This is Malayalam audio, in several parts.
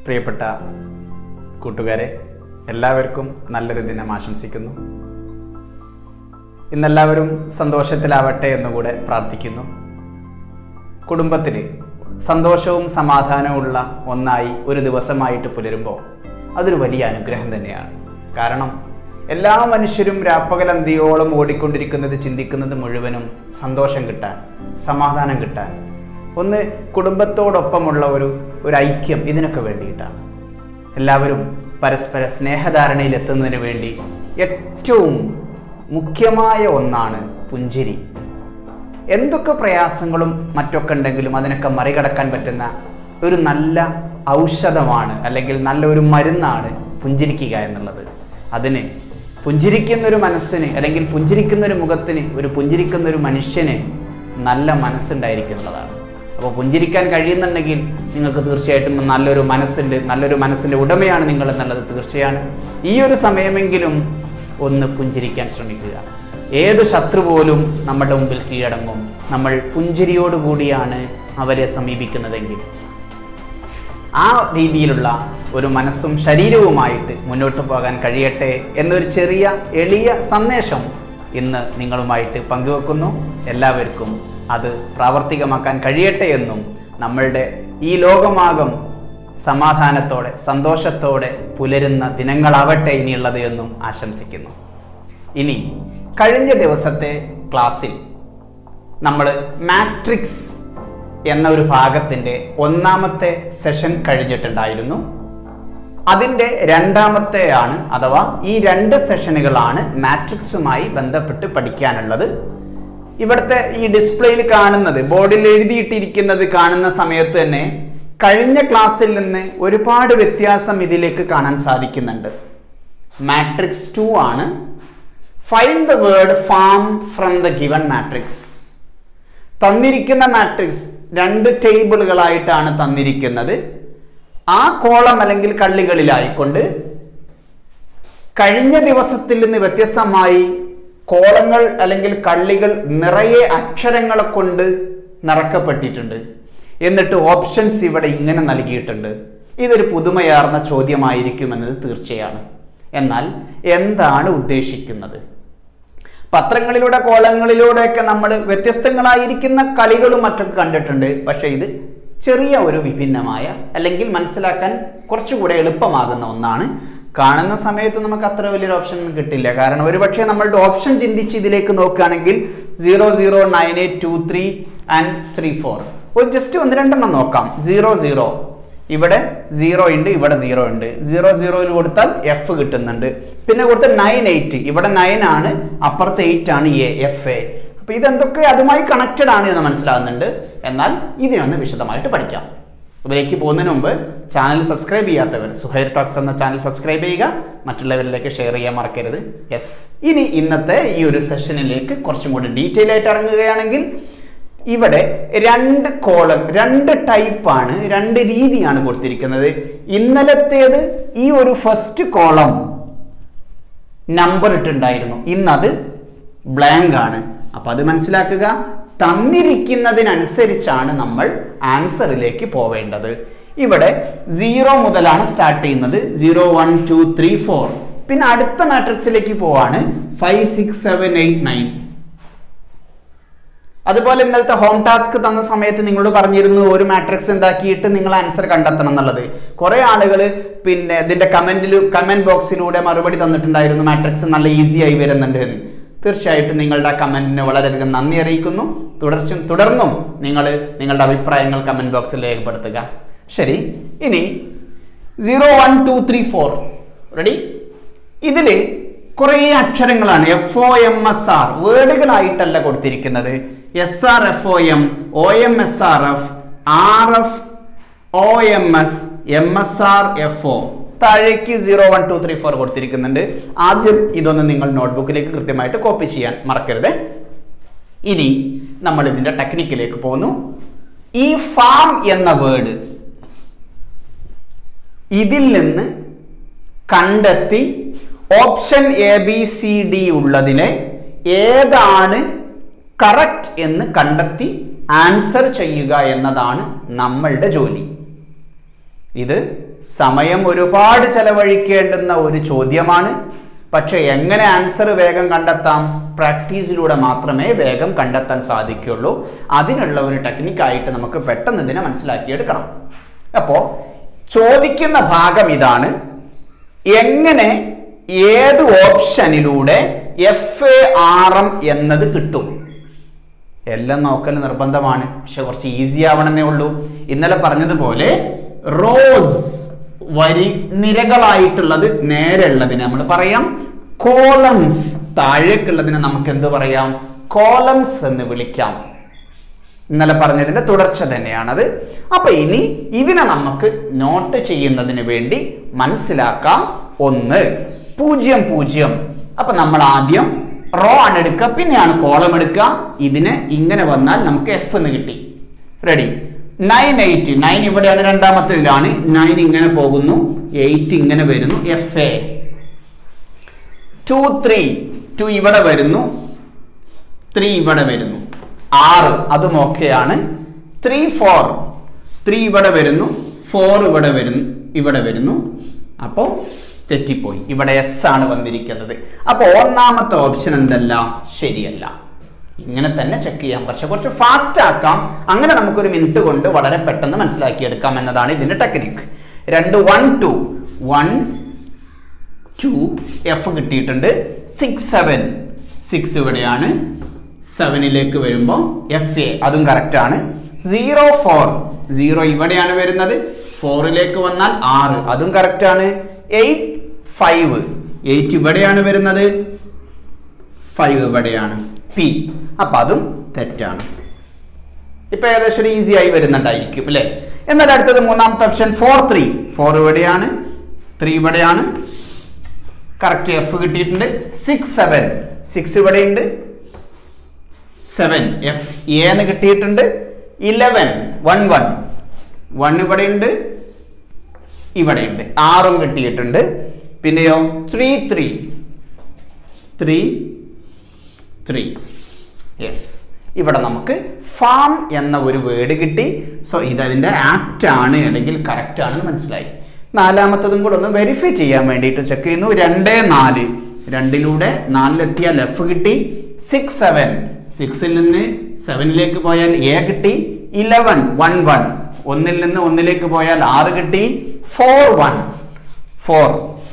പ്രിയപ്പെട്ട കൂട്ടുകാരെ എല്ലാവർക്കും നല്ലൊരു ദിനം ആശംസിക്കുന്നു ഇന്നെല്ലാവരും സന്തോഷത്തിലാവട്ടെ എന്നുകൂടെ പ്രാർത്ഥിക്കുന്നു കുടുംബത്തിൽ സന്തോഷവും സമാധാനവും ഉള്ള ഒന്നായി ഒരു ദിവസമായിട്ട് പുലരുമ്പോൾ അതൊരു വലിയ അനുഗ്രഹം തന്നെയാണ് കാരണം എല്ലാ മനുഷ്യരും രാപ്പകലന്തിയോളം ഓടിക്കൊണ്ടിരിക്കുന്നത് ചിന്തിക്കുന്നത് മുഴുവനും സന്തോഷം കിട്ടാൻ സമാധാനം കിട്ടാൻ ഒന്ന് കുടുംബത്തോടൊപ്പമുള്ള ഒരു ഒരു ഐക്യം ഇതിനൊക്കെ വേണ്ടിയിട്ടാണ് എല്ലാവരും പരസ്പര സ്നേഹധാരണയിൽ എത്തുന്നതിന് വേണ്ടി ഏറ്റവും മുഖ്യമായ ഒന്നാണ് പുഞ്ചിരി എന്തൊക്കെ പ്രയാസങ്ങളും മറ്റൊക്കെ ഉണ്ടെങ്കിലും അതിനൊക്കെ മറികടക്കാൻ പറ്റുന്ന ഒരു നല്ല ഔഷധമാണ് അല്ലെങ്കിൽ നല്ല ഒരു മരുന്നാണ് പുഞ്ചിരിക്കുക എന്നുള്ളത് അതിന് പുഞ്ചിരിക്കുന്ന ഒരു മനസ്സിന് അല്ലെങ്കിൽ പുഞ്ചിരിക്കുന്ന ഒരു മുഖത്തിന് ഒരു പുഞ്ചിരിക്കുന്ന ഒരു മനുഷ്യന് നല്ല മനസ്സുണ്ടായിരിക്കുന്നതാണ് അപ്പോൾ പുഞ്ചിരിക്കാൻ കഴിയുന്നുണ്ടെങ്കിൽ നിങ്ങൾക്ക് തീർച്ചയായിട്ടും നല്ലൊരു മനസ്സുണ്ട് നല്ലൊരു മനസ്സിൻ്റെ ഉടമയാണ് നിങ്ങൾ എന്നുള്ളത് തീർച്ചയാണ് ഈ ഒരു സമയമെങ്കിലും ഒന്ന് പുഞ്ചിരിക്കാൻ ശ്രമിക്കുക ഏത് ശത്രു പോലും നമ്മുടെ മുമ്പിൽ കീഴടങ്ങും നമ്മൾ പുഞ്ചിരിയോടുകൂടിയാണ് അവരെ സമീപിക്കുന്നതെങ്കിൽ ആ രീതിയിലുള്ള ഒരു മനസ്സും ശരീരവുമായിട്ട് മുന്നോട്ട് പോകാൻ കഴിയട്ടെ എന്നൊരു ചെറിയ എളിയ സന്ദേശം ഇന്ന് നിങ്ങളുമായിട്ട് പങ്കുവെക്കുന്നു എല്ലാവർക്കും അത് പ്രാവർത്തികമാക്കാൻ കഴിയട്ടെ എന്നും നമ്മളുടെ ഈ ലോകമാകം സമാധാനത്തോടെ സന്തോഷത്തോടെ പുലരുന്ന ദിനങ്ങളാവട്ടെ ഇനിയുള്ളത് എന്നും ആശംസിക്കുന്നു ഇനി കഴിഞ്ഞ ദിവസത്തെ ക്ലാസ്സിൽ നമ്മൾ മാട്രിക്സ് എന്ന ഒരു ഭാഗത്തിൻ്റെ ഒന്നാമത്തെ സെഷൻ കഴിഞ്ഞിട്ടുണ്ടായിരുന്നു അതിൻ്റെ രണ്ടാമത്തെയാണ് അഥവാ ഈ രണ്ട് സെഷനുകളാണ് മാട്രിക്സുമായി ബന്ധപ്പെട്ട് പഠിക്കാനുള്ളത് ഇവിടുത്തെ ഈ ഡിസ്പ്ലേയിൽ കാണുന്നത് ബോർഡിൽ എഴുതിയിട്ടിരിക്കുന്നത് കാണുന്ന സമയത്ത് തന്നെ കഴിഞ്ഞ ക്ലാസ്സിൽ നിന്ന് ഒരുപാട് വ്യത്യാസം ഇതിലേക്ക് കാണാൻ സാധിക്കുന്നുണ്ട് മാട്രിക്സ് ടു ആണ് find the word farm from the given matrix തന്നിരിക്കുന്ന മാട്രിക്സ് രണ്ട് ടേബിളുകളായിട്ടാണ് തന്നിരിക്കുന്നത് ആ കോളം അല്ലെങ്കിൽ കള്ളികളിലായിക്കൊണ്ട് കഴിഞ്ഞ ദിവസത്തിൽ നിന്ന് വ്യത്യസ്തമായി കോളങ്ങൾ അല്ലെങ്കിൽ കള്ളികൾ നിറയെ അക്ഷരങ്ങളെ കൊണ്ട് നിറക്കപ്പെട്ടിട്ടുണ്ട് എന്നിട്ട് ഓപ്ഷൻസ് ഇവിടെ ഇങ്ങനെ നൽകിയിട്ടുണ്ട് ഇതൊരു പുതുമയാർന്ന ചോദ്യമായിരിക്കുമെന്നത് തീർച്ചയാണ് എന്നാൽ എന്താണ് ഉദ്ദേശിക്കുന്നത് പത്രങ്ങളിലൂടെ കോളങ്ങളിലൂടെയൊക്കെ നമ്മൾ വ്യത്യസ്തങ്ങളായിരിക്കുന്ന കളികളും മറ്റൊക്കെ കണ്ടിട്ടുണ്ട് പക്ഷേ ഇത് ചെറിയ ഒരു വിഭിന്നമായ അല്ലെങ്കിൽ മനസ്സിലാക്കാൻ കുറച്ചുകൂടെ എളുപ്പമാകുന്ന ഒന്നാണ് കാണുന്ന സമയത്ത് നമുക്ക് അത്ര വലിയൊരു ഓപ്ഷൻ ഒന്നും കിട്ടില്ല കാരണം ഒരുപക്ഷെ നമ്മളുടെ ഓപ്ഷൻ ചിന്തിച്ച് ഇതിലേക്ക് നോക്കുകയാണെങ്കിൽ zero zero nine eight two three and three four ഒരു ജസ്റ്റ് ഒന്ന് രണ്ടെണ്ണം നോക്കാം സീറോ സീറോ ഇവിടെ സീറോ ഉണ്ട് ഇവിടെ സീറോ ഉണ്ട് സീറോ സീറോയിൽ കൊടുത്താൽ എഫ് കിട്ടുന്നുണ്ട് പിന്നെ കൊടുത്ത നയൻ എയ്റ്റ് ഇവിടെ നയൻ ആണ് അപ്പുറത്തെ എയ്റ്റ് ആണ് എ എഫ് എ അപ്പൊ ഇതെന്തൊക്കെ അതുമായി കണക്റ്റഡ് ആണ് എന്ന് മനസ്സിലാകുന്നുണ്ട് എന്നാൽ ഇതിനൊന്ന് വിശദമായിട്ട് പഠിക്കാം ഇതിലേക്ക് പോകുന്നതിന് മുമ്പ് ചാനൽ സബ്സ്ക്രൈബ് ചെയ്യാത്തവർ സുഹൈർ ടോക്സ് എന്ന ചാനൽ സബ്സ്ക്രൈബ് ചെയ്യുക മറ്റുള്ളവരിലേക്ക് ഷെയർ ചെയ്യാൻ മറക്കരുത് യെസ് ഇനി ഇന്നത്തെ ഈ ഒരു സെഷനിലേക്ക് കുറച്ചും കൂടി ഡീറ്റെയിൽ ആയിട്ട് ഇറങ്ങുകയാണെങ്കിൽ ഇവിടെ രണ്ട് കോളം രണ്ട് ടൈപ്പാണ് രണ്ട് രീതിയാണ് കൊടുത്തിരിക്കുന്നത് ഇന്നലത്തേത് ഈ ഒരു ഫസ്റ്റ് കോളം നമ്പർ ഇട്ടുണ്ടായിരുന്നു ഇന്നത് ബ്ലാങ്ക് ആണ് അപ്പൊ അത് മനസ്സിലാക്കുക തന്നിരിക്കുന്നതിനനുസരിച്ചാണ് നമ്മൾ ആൻസറിലേക്ക് പോവേണ്ടത് ഇവിടെ സീറോ മുതലാണ് സ്റ്റാർട്ട് ചെയ്യുന്നത് zero one two three four പിന്നെ അടുത്ത മാട്രിക്സിലേക്ക് പോവാണ് five six seven eight nine അതുപോലെ ഇന്നലത്തെ ഹോം ടാസ്ക് തന്ന സമയത്ത് നിങ്ങളോട് പറഞ്ഞിരുന്നു ഒരു മാട്രിക്സ് ഉണ്ടാക്കിയിട്ട് നിങ്ങൾ ആൻസർ കണ്ടെത്തണം എന്നുള്ളത് കുറെ ആളുകൾ പിന്നെ ഇതിന്റെ കമന്റിൽ കമന്റ് ബോക്സിലൂടെ മറുപടി തന്നിട്ടുണ്ടായിരുന്നു മാട്രിക്സ് നല്ല ഈസി ആയി വരുന്നുണ്ട് എന്ന് തീർച്ചയായിട്ടും നിങ്ങളുടെ കമന്റിന് വളരെയധികം നന്ദി അറിയിക്കുന്നു തുടർച്ച തുടർന്നും നിങ്ങൾ നിങ്ങളുടെ അഭിപ്രായങ്ങൾ കമന്റ് ബോക്സിൽ രേഖപ്പെടുത്തുക ശരി ഇനി zero one two three four ready ഇതിൽ കുറേ അക്ഷരങ്ങളാണ് F O M S R വേർഡുകളായിട്ടല്ല കൊടുത്തിരിക്കുന്നത് S R F O M O M S R F R F O M S M S R F O താഴേക്ക് zero one two three four കൊടുത്തിരിക്കുന്നുണ്ട് ആദ്യം ഇതൊന്ന് നിങ്ങൾ നോട്ട്ബുക്കിലേക്ക് കൃത്യമായിട്ട് കോപ്പി ചെയ്യാൻ മറക്കരുത് ഇനി നമ്മൾ ഇതിന്റെ ടെക്നിക്കിലേക്ക് പോന്നു ഈ ഫാം എന്ന വേർഡ് ഇതിൽ നിന്ന് കണ്ടെത്തി option A B C D ഉള്ളതിനെ ഏതാണ് കറക്റ്റ് എന്ന് കണ്ടെത്തി ആൻസർ ചെയ്യുക എന്നതാണ് നമ്മളുടെ ജോലി ഇത് സമയം ഒരുപാട് ചെലവഴിക്കേണ്ടുന്ന ഒരു ചോദ്യമാണ് പക്ഷെ എങ്ങനെ ആൻസർ വേഗം കണ്ടെത്താം പ്രാക്ടീസിലൂടെ മാത്രമേ വേഗം കണ്ടെത്താൻ സാധിക്കുള്ളൂ അതിനുള്ള ഒരു ടെക്നിക്കായിട്ട് നമുക്ക് പെട്ടെന്ന് ഇതിനെ മനസ്സിലാക്കിയെടുക്കണം അപ്പോൾ ചോദിക്കുന്ന ഭാഗം ഇതാണ് എങ്ങനെ ഏത് ഓപ്ഷനിലൂടെ എഫ് എ ആർ എം എന്നത് കിട്ടും എല്ലാം നോക്കൽ നിർബന്ധമാണ് പക്ഷെ കുറച്ച് ഈസി ആവണമെന്നേ ഉള്ളൂ ഇന്നലെ പറഞ്ഞതുപോലെ റോസ് വരി നിരകളായിട്ടുള്ളത് നേരെ ഉള്ളതിന് നമ്മൾ പറയാം കോളംസ് താഴേക്കുള്ളതിനെ നമുക്ക് എന്ത് പറയാം കോളംസ് എന്ന് വിളിക്കാം ഇന്നലെ പറഞ്ഞതിന്റെ തുടർച്ച തന്നെയാണത് അപ്പൊ ഇനി ഇതിനെ നമുക്ക് നോട്ട് ചെയ്യുന്നതിന് വേണ്ടി മനസ്സിലാക്കാം ഒന്ന് പൂജ്യം പൂജ്യം അപ്പൊ നമ്മൾ ആദ്യം റോ ആണ് എടുക്കുക പിന്നെയാണ് കോളം എടുക്കുക ഇതിന് ഇങ്ങനെ വന്നാൽ നമുക്ക് എഫ് എന്ന് കിട്ടി റെഡി നയൻ എയ്റ്റ് നയൻ ഇവിടെയാണ് രണ്ടാമത്തേതിലാണ് നയൻ ഇങ്ങനെ പോകുന്നു എയ്റ്റ് ഇങ്ങനെ വരുന്നു F A two three two ഇവിടെ വരുന്നു ത്രീ ഇവിടെ വരുന്നു ആറ് അതും ഓക്കെയാണ് ത്രീ ഫോർ ത്രീ ഇവിടെ വരുന്നു ഫോർ ഇവിടെ വരുന്നു ഇവിടെ വരുന്നു അപ്പോൾ തെറ്റിപ്പോയി ഇവിടെ എസ് ആണ് വന്നിരിക്കുന്നത് അപ്പോൾ ഒന്നാമത്തെ ഓപ്ഷൻ എന്തല്ല ശരിയല്ല ഇങ്ങനെ തന്നെ ചെക്ക് ചെയ്യാം പക്ഷെ കുറച്ച് ഫാസ്റ്റ് ആക്കാം അങ്ങനെ നമുക്കൊരു മിനിറ്റ് കൊണ്ട് വളരെ പെട്ടെന്ന് മനസ്സിലാക്കിയെടുക്കാം എന്നതാണ് ഇതിന്റെ ടെക്നിക്ക് രണ്ട് one two one two F കിട്ടിയിട്ടുണ്ട് സിക്സ് സെവൻ സിക്സ് ഇവിടെയാണ് സെവനിലേക്ക് വരുമ്പോൾ എഫ് എ അതും കറക്റ്റ് ആണ് സീറോ ഫോർ സീറോ ഇവിടെയാണ് വരുന്നത് ഫോറിലേക്ക് വന്നാൽ ആറ് അതും കറക്റ്റ് ആണ് എയ്റ്റ് ഫൈവ് എയ്റ്റ് ഇവിടെയാണ് വരുന്നത് ഫൈവ് ഇവിടെയാണ് പി അപ്പൊ അതും തെറ്റാണ് ഇപ്പൊ ഏകദേശം ഒരു ഈസി ആയി വരുന്നുണ്ടായിരിക്കും അല്ലെ എന്നാൽ അടുത്തത് മൂന്നാമത്തെ ഓപ്ഷൻ ഫോർ ത്രീ ഫോർ ഇവിടെയാണ് ത്രീ ഇവിടെയാണ് കറക്റ്റ് എഫ് കിട്ടിയിട്ടുണ്ട് സിക്സ് സെവൻ സിക്സ് ഇവിടെയുണ്ട് സെവൻ എഫ് എന്ന് കിട്ടിയിട്ടുണ്ട് ഇലവൻ വൺ വൺ വൺ ഇവിടെയുണ്ട് ഇവിടെയുണ്ട് ആറും കിട്ടിയിട്ടുണ്ട് പിന്നെയോ three three three three yes ഇവിടെ നമുക്ക് ഫാം എന്ന ഒരു വേർഡ് കിട്ടി സോ ഇതതിൻ്റെ ആപ്റ്റ് ആണ് അല്ലെങ്കിൽ കറക്റ്റ് ആണെന്ന് മനസ്സിലായി നാലാമത്തതും കൂടെ ഒന്ന് വെരിഫൈ ചെയ്യാൻ വേണ്ടിയിട്ട് ചെക്ക് ചെയ്യുന്നു രണ്ട് നാല് രണ്ടിലൂടെ നാലിലെത്തിയാൽ എഫ് കിട്ടി സിക്സ് സെവൻ സിക്സിൽ നിന്ന് സെവനിലേക്ക് പോയാൽ എ കിട്ടി ഇലവൻ വൺ വൺ ഒന്നിൽ നിന്ന് ഒന്നിലേക്ക് പോയാൽ ആറ് കിട്ടി ഫോർ വൺ ഫോർ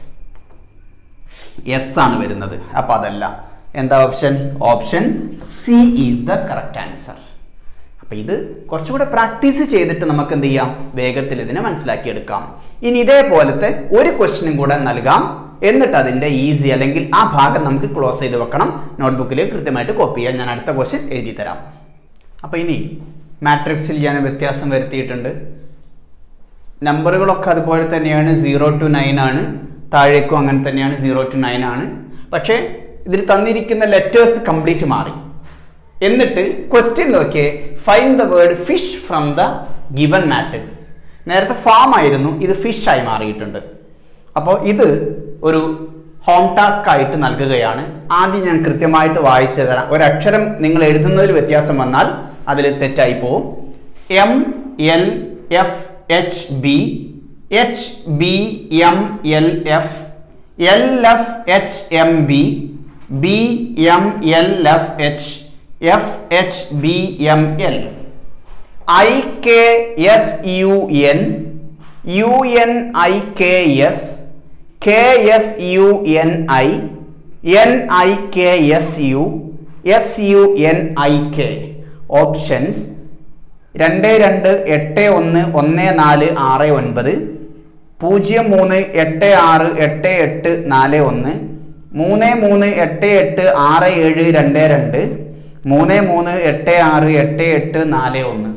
എസ് ആണ് വരുന്നത് അപ്പൊ അതല്ല എന്താ option option C is the correct answer അപ്പൊ ഇത് കുറച്ചുകൂടെ പ്രാക്ടീസ് ചെയ്തിട്ട് നമുക്ക് എന്ത് ചെയ്യാം വേഗത്തിൽ ഇതിനെ മനസ്സിലാക്കിയെടുക്കാം ഇനി ഇതേപോലത്തെ ഒരു ക്വസ്റ്റ്യനും കൂടെ നൽകാം എന്നിട്ട് അതിന്റെ ഈസി അല്ലെങ്കിൽ ആ ഭാഗം നമുക്ക് ക്ലോസ് ചെയ്ത് വെക്കണം നോട്ട്ബുക്കിൽ കൃത്യമായിട്ട് കോപ്പി ചെയ്യാൻ ഞാൻ അടുത്ത ക്വസ്റ്റ്യൻ എഴുതി തരാം അപ്പൊ ഇനി മാട്രിക്സിൽ ഞാൻ വ്യത്യാസം വരുത്തിയിട്ടുണ്ട് നമ്പറുകളൊക്കെ അതുപോലെ തന്നെയാണ് സീറോ ടു നയൻ ആണ് താഴേക്കും അങ്ങനെ തന്നെയാണ് സീറോ ടു നയൻ ആണ് പക്ഷേ ഇതിൽ തന്നിരിക്കുന്ന ലെറ്റേഴ്സ് കംപ്ലീറ്റ് മാറി എന്നിട്ട് ക്വസ്റ്റ്യൻ നോക്കിയേ find the word fish from the given matrix നേരത്തെ ഫാം ആയിരുന്നു ഇത് ഫിഷ് ആയി മാറിയിട്ടുണ്ട് അപ്പോൾ ഇത് ഒരു ഹോം ടാസ്ക് ആയിട്ട് നൽകുകയാണ് ആദ്യം ഞാൻ കൃത്യമായിട്ട് വായിച്ചു തരാം ഒരക്ഷരം നിങ്ങൾ എഴുതുന്നതിൽ വ്യത്യാസം വന്നാൽ അതിൽ തെറ്റായി പോവും M L F H B H B M L F L F H M B B M L F H F H B M L I K S U N U N I K S K S U N I N I K S U S U N I K options രണ്ട് രണ്ട് എട്ട് ഒന്ന് ഒന്ന് നാല് ആറ് ഒൻപത് പൂജ്യം മൂന്ന് എട്ട് ആറ് എട്ട് എട്ട് നാല് ഒന്ന് മൂന്ന് മൂന്ന് എട്ട് എട്ട് ആറ് ഏഴ് രണ്ട് രണ്ട് മൂന്ന് മൂന്ന് എട്ട് ആറ് എട്ട് എട്ട് നാല് ഒന്ന്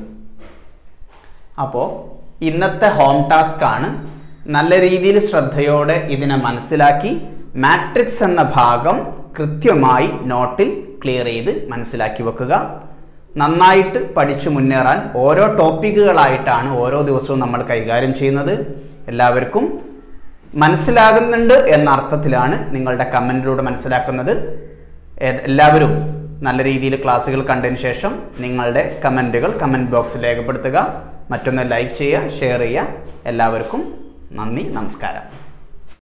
അപ്പോൾ ഇന്നത്തെ ഹോം ടാസ്ക് ആണ് നല്ല രീതിയിൽ ശ്രദ്ധയോടെ ഇതിനെ മനസ്സിലാക്കി മാട്രിക്സ് എന്ന ഭാഗം കൃത്യമായി നോട്ടിൽ ക്ലിയർ ചെയ്ത് മനസ്സിലാക്കി വെക്കുക നന്നായിട്ട് പഠിച്ചു മുന്നേറാൻ ഓരോ ടോപ്പിക്കുകളായിട്ടാണ് ഓരോ ദിവസവും നമ്മൾ കൈകാര്യം ചെയ്യുന്നത് എല്ലാവർക്കും മനസ്സിലാകുന്നുണ്ട് എന്ന അർത്ഥത്തിലാണ് നിങ്ങളുടെ കമൻറ്റിലൂടെ മനസ്സിലാക്കുന്നത് ഏത് എല്ലാവരും നല്ല രീതിയിൽ ക്ലാസ്സുകൾ കണ്ടതിന് ശേഷം നിങ്ങളുടെ കമൻറ്റുകൾ കമൻറ്റ് ബോക്സിൽ രേഖപ്പെടുത്തുക മറ്റൊന്ന് ലൈക്ക് ചെയ്യുക ഷെയർ ചെയ്യുക എല്ലാവർക്കും നന്ദി നമസ്കാരം